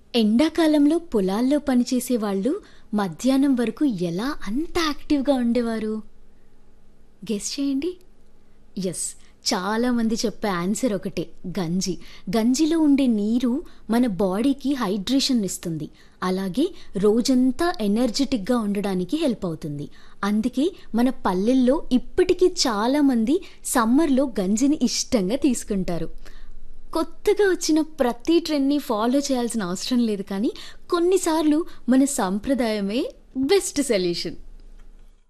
ఎండాకాలంలో పొలాల్లో పనిచేసే వాళ్ళు మధ్యాహ్నం వరకు ఎలా అంత యాక్టివ్గా ఉండేవారు గెస్ చేయండి ఎస్ చాలామంది చెప్పే ఆన్సర్ ఒకటే గంజి గంజిలో ఉండే నీరు మన బాడీకి హైడ్రేషన్ ఇస్తుంది అలాగే రోజంతా ఎనర్జెటిక్గా ఉండడానికి హెల్ప్ అవుతుంది అందుకే మన పల్లెల్లో ఇప్పటికీ చాలామంది సమ్మర్లో గంజిని ఇష్టంగా తీసుకుంటారు కొత్తగా వచ్చిన ప్రతి ట్రెండ్ని ఫాలో చేయాల్సిన అవసరం లేదు కానీ కొన్నిసార్లు మన సంప్రదాయమే బెస్ట్ సొల్యూషన్